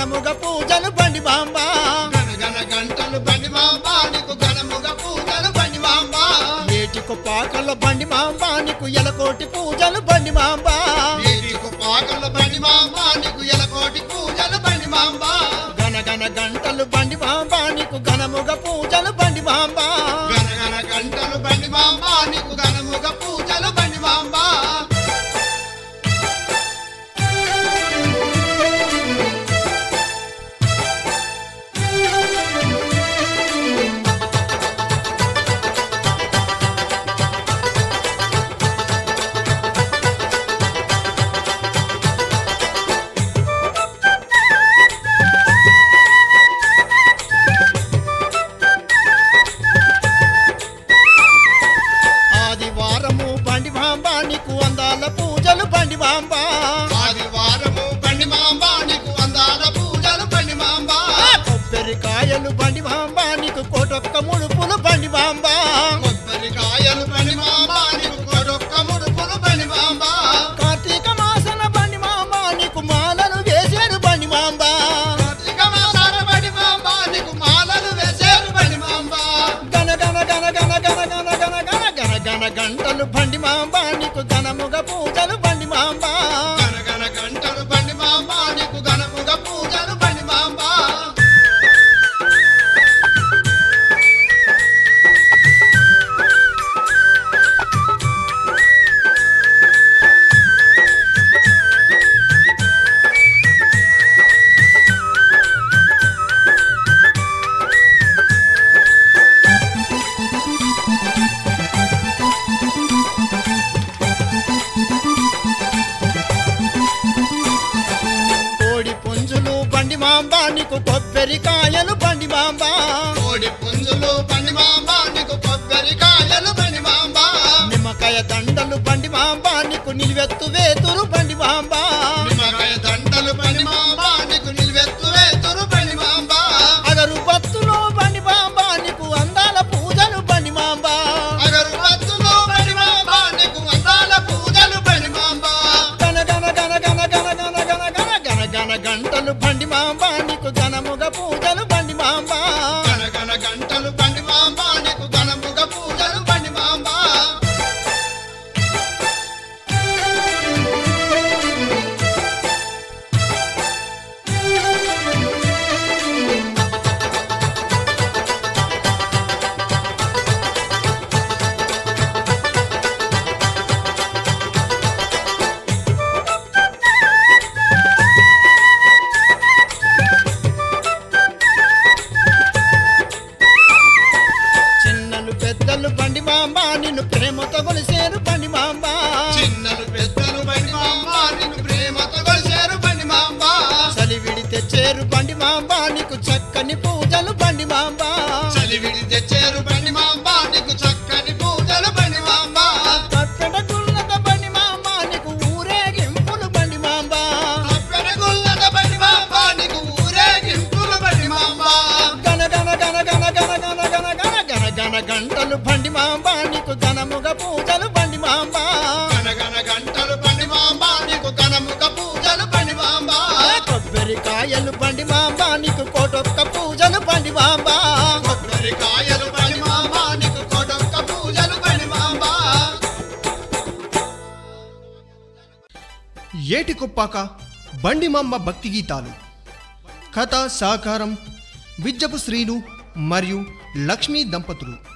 ఘనముగ పూజలు బండి మాంబ గనగన గంటలు బండి మాంబ నీకు ఘనముగ పూజలు బండి మాంబ ఏటికు పాకల బండి మాంబ నీకు ఎలకోటి పూజలు బండి మాంబ నీకు పాకల బండి మాంబ నీకు ఎలకోటి పూజలు బండి మాంబ గనగన గంటలు బండి మాంబ నీకు ఘనముగ పూజలు బండి మాంబ గనగన గంటలు బండి మాంబ నీకు ఘనముగ పూజలు బండి మాంబ ఆదివారము బండి మాంబ నీకు అందాల పూజలు బండి మాంబ ఆదివారము బండి మాంబ నీకు అందాల పూజలు బండి మాంబ కొబ్బరికాయలు బండి మాంబ నీకు కోటొక్క ముడుపులు బండి మాంబ కొబ్బరికాయలు బండి మాంబ నీకు కొడొక్క ముడుపులు బండి మాంబ కార్తీక మాసన బండి మాంబ నీకు మాలలు వేసేరు బండి మాంబ కార్తీక మాసాల బండి మాంబ నీకు మాలలు వేసేరు బండి మాంబ గన గన గన గన గన గన గన గన గన గన గంటలు బండి మాంబ నీకు ఘనముగ పూజలు బండి మాంబ గనగన గంటలు బండి మాంబ నీకు ఘనముగ పూజలు బండి మాంబ కోడి పుంజులు బండి మాంబ నీకు కొబ్బరికాయలు బండి మాంబ కోడి పుంజులు బండి మాంబ నీకు కొబ్బరికాయలు బండి మాంబ నిమ్మకాయ దండలు బండి మాంబ నీకు నిలువెత్తు వేతురు బండి మాంబ నిమ్మకాయ దండలు బండి మాంబ నీకు నిలువెత్తు వేతురు బండి మాంబ అగరు బత్తులో బండి మాంబ నీకు అందాల పూజలు బండి మాంబ అగరు బతులు బండి మాంబ నీకు అందాల పూజలు బండి మాంబ గన గన గన గన గన గన గన గన గన గన గంటలు బండి మాంబ నీకు ఘనముగ పూజలు బండి మాంబ గనగన గంటలు బండి మాంబ నీకు ఘనముగ పూజలు బండి మాంబ చిన్నలు పెద్దలు బండి మాంబ నిన్ను ప్రేమతో కొలిసేరు బండి మాంబ చిన్నలు పెద్దలు బండి మాంబ నిన్ను ప్రేమతో కొలిసేరు బండి మాంబ చలివిడి తెచ్చేరు బండి మాంబ నీకు చక్కని పూజలు బండి మాంబ చలివిడి తెచ్చేరు బండి మాంబ నీకు చక్కని పూజలు బండి మాంబ కట్టడ గుల్లద బండి మాంబ నీకు ఊరేగింపులు బండి మాంబ పెరుగుల్లద బండి మాంబ నీకు ఊరేగింపులు బండి మాంబ గన గన గన గన గన గన గన గన గన గన గంటలు బండి మాంబ నీకు ఘనముగ పూజలు బండి మాంబ గనగన గంటలు బండి మాంబ నీకు ఘనముగ పూజలు బండి మాంబ కొబ్బరికాయలు బండి మాంబ నీకు కోటొక్క పూజలు బండి మాంబ కొబ్బరికాయలు బండి మాంబ నీకు కొడొక్క పూజలు బండి మాంబ ఏటికొప్పాక బండిమాంబ భక్తి గీతాలు కథ సహకారం విజ్జపు శ్రీను మరియు లక్ష్మీ దంపతులు